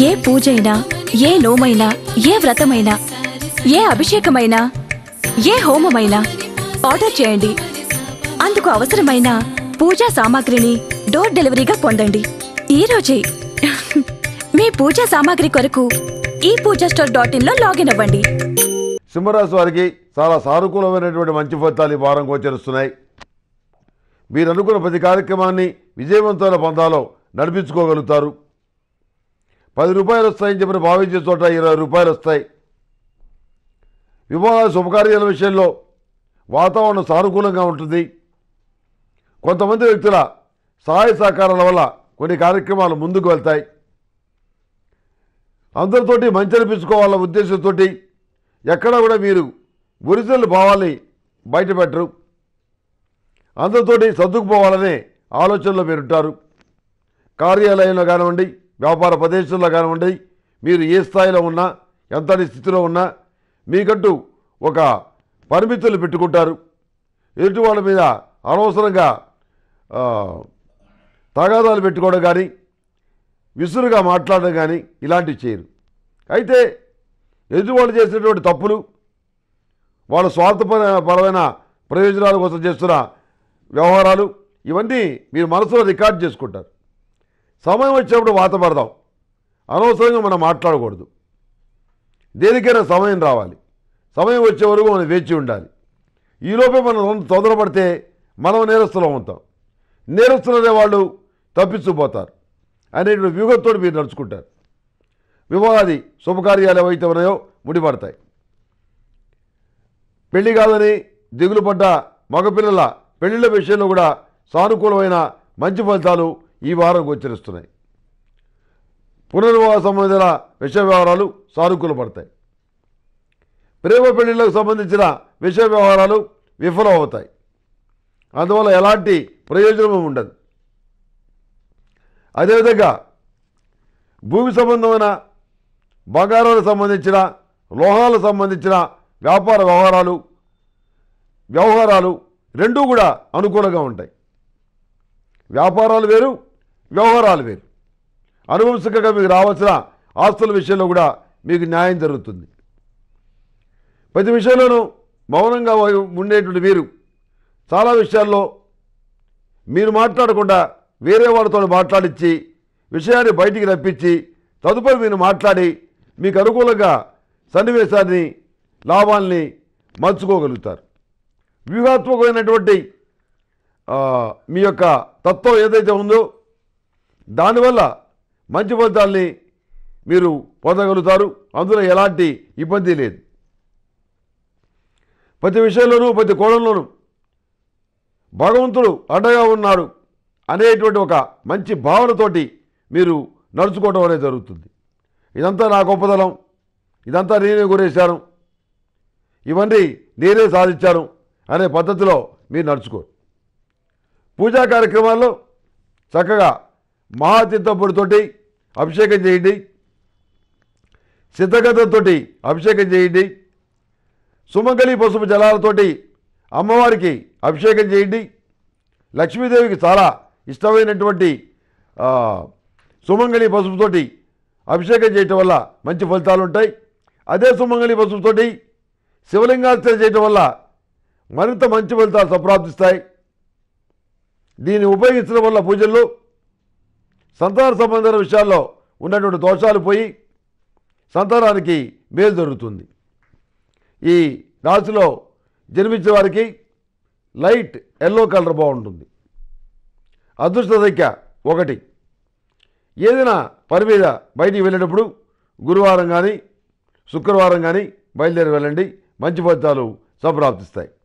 ఏ పూజైనా ఏ నోమైనా ఏ వ్రతమైనా ఏ అభిషేకమైనా ఏ హోమమైనా ఆర్డర్ చేయండి అందుకు అవసరమైన పూజా సామాగ్రిని డోర్ డెలివరీగా పొందండి ఈ రోజే మీ పూజా సామాగ్రి కొరకు ఈ పూజా స్టోర్ డాట్ ఇన్ లో లాగిన్ అవ్వండి సింహరాశి వారికి చాలా సానుకూలమైనటువంటి మంచి ఫలితాలు ఈ వారం గోచరిస్తున్నాయి మీరు అనుకున్న ప్రతి కార్యక్రమాన్ని విజయవంతమైన పందాలో నడిపించుకోగలుగుతారు పది రూపాయలు వస్తాయని చెప్పిన భావించే చోట ఇరవై రూపాయలు వస్తాయి వివాహాల శుభకార్యాల విషయంలో వాతావరణం సానుకూలంగా ఉంటుంది కొంతమంది వ్యక్తుల సహాయ సహకారాల వల్ల కొన్ని కార్యక్రమాలు ముందుకు వెళ్తాయి అందరితోటి మంచి అనిపించుకోవాలన్న ఉద్దేశంతో ఎక్కడా కూడా మీరు ఒరిజినల్ భావాల్ని బయటపెట్టరు అందరితోటి సర్దుకుపోవాలనే ఆలోచనలో మీరు ఉంటారు కార్యాలయంలో కానివ్వండి వ్యాపార ప్రదేశంలో కానివ్వండి మీరు ఏ స్థాయిలో ఉన్నా ఎంతటి స్థితిలో ఉన్నా మీకంటూ ఒక పరిమితులు పెట్టుకుంటారు ఎదుటి వాళ్ళ మీద అనవసరంగా ఆ, తగాదాలు పెట్టుకోవడం కానీ విసురుగా మాట్లాడడం కానీ ఇలాంటివి చేయరు అయితే ఎదుటివాళ్ళు చేసినటువంటి తప్పులు వాళ్ళ స్వార్థపర పరమైన ప్రయోజనాల కోసం చేస్తున్న వ్యవహారాలు ఇవన్నీ మీరు మనసులో రికార్డ్ చేసుకుంటారు సమయం వచ్చినప్పుడు వాత పడదాం అనవసరంగా మనం మాట్లాడకూడదు దేనికైనా సమయం రావాలి సమయం వచ్చే వరకు మనం వేచి ఉండాలి ఈలోపే మనం తొందరపడితే మనం నేరస్తులం అవుతాం నేరస్తులనే వాళ్ళు తప్పించుకుపోతారు అనేటువంటి వ్యూహంతో మీరు నడుచుకుంటారు వివాహాది శుభకార్యాలు ఏవైతే ఉన్నాయో ముడిపడతాయి పెళ్లి కాదని దిగులు పడ్డ మగపిల్లల పెళ్లిళ్ళ విషయంలో కూడా సానుకూలమైన మంచి ఫలితాలు ఈ వారం గోచరిస్తున్నాయి పునర్వివాహ సంబంధించిన విషయ వ్యవహారాలు సానుకూలపడతాయి ప్రేమ పెళ్లిళ్లకు సంబంధించిన విషయ వ్యవహారాలు విఫలం అవుతాయి అందువల్ల ఎలాంటి ప్రయోజనము ఉండదు అదేవిధంగా భూమి సంబంధమైన బంగారాలకు సంబంధించిన లోహాలకు సంబంధించిన వ్యాపార వ్యవహారాలు వ్యవహారాలు రెండూ కూడా అనుకూలంగా ఉంటాయి వ్యాపారాలు వేరు వ్యవహారాలు వేరు అనువంశికంగా మీకు రావాల్సిన ఆస్తుల విషయంలో కూడా మీకు న్యాయం జరుగుతుంది ప్రతి విషయంలోనూ మౌనంగా ఉండేటువంటి మీరు చాలా విషయాల్లో మీరు మాట్లాడకుండా వేరే వాళ్ళతో మాట్లాడించి విషయాన్ని బయటికి రప్పించి తదుపరి మీరు మాట్లాడి మీకు అనుకూలంగా సన్నివేశాన్ని లాభాల్ని మలుచుకోగలుగుతారు వ్యూహాత్మకమైనటువంటి ఆ, మీ యొక్క తత్వం ఏదైతే ఉందో దానివల్ల మంచి ఫలితాల్ని మీరు పొందగలుగుతారు అందులో ఎలాంటి ఇబ్బంది లేదు ప్రతి విషయంలోనూ ప్రతి కోణంలోనూ భగవంతుడు అండగా ఉన్నాడు అనేటువంటి ఒక మంచి భావనతోటి మీరు నడుచుకోవడం అనేది జరుగుతుంది ఇదంతా నా గొప్పదనం ఇదంతా నేనే గురేశాను ఇవన్నీ నేనే సాధించాను అనే పద్ధతిలో మీరు నడుచుకోరు పూజా కార్యక్రమాల్లో చక్కగా మహాతీర్థపుడితోటి అభిషేకం చేయండి సిద్ధగతంతోటి అభిషేకం చేయండి సుమంగళి పసుపు జలాలతోటి అమ్మవారికి అభిషేకం చేయండి లక్ష్మీదేవికి చాలా ఇష్టమైనటువంటి ఆ, సుమంగళి పసుపుతోటి అభిషేకం చేయటం వల్ల మంచి ఫలితాలు ఉంటాయి అదే సుమంగళి పసుపుతోటి శివలింగార్చన చేయటం వల్ల మరింత మంచి ఫలితాలు సంప్రాప్తిస్తాయి దీన్ని ఉపయోగించడం వల్ల పూజల్లో సంతాన సంబంధమైన విషయాల్లో ఉన్నటువంటి దోషాలు పోయి సంతానానికి మేలు జరుగుతుంది ఈ రాశిలో జన్మించిన వారికి లైట్ ఎల్లో కలర్ బాగుంటుంది అదృష్ట సంఖ్య ఒకటి ఏదైనా పని మీద బయటికి వెళ్ళేటప్పుడు గురువారం కానీ శుక్రవారం కానీ బయలుదేరి వెళ్ళండి మంచి ఫలితాలు సంప్రాప్తిస్తాయి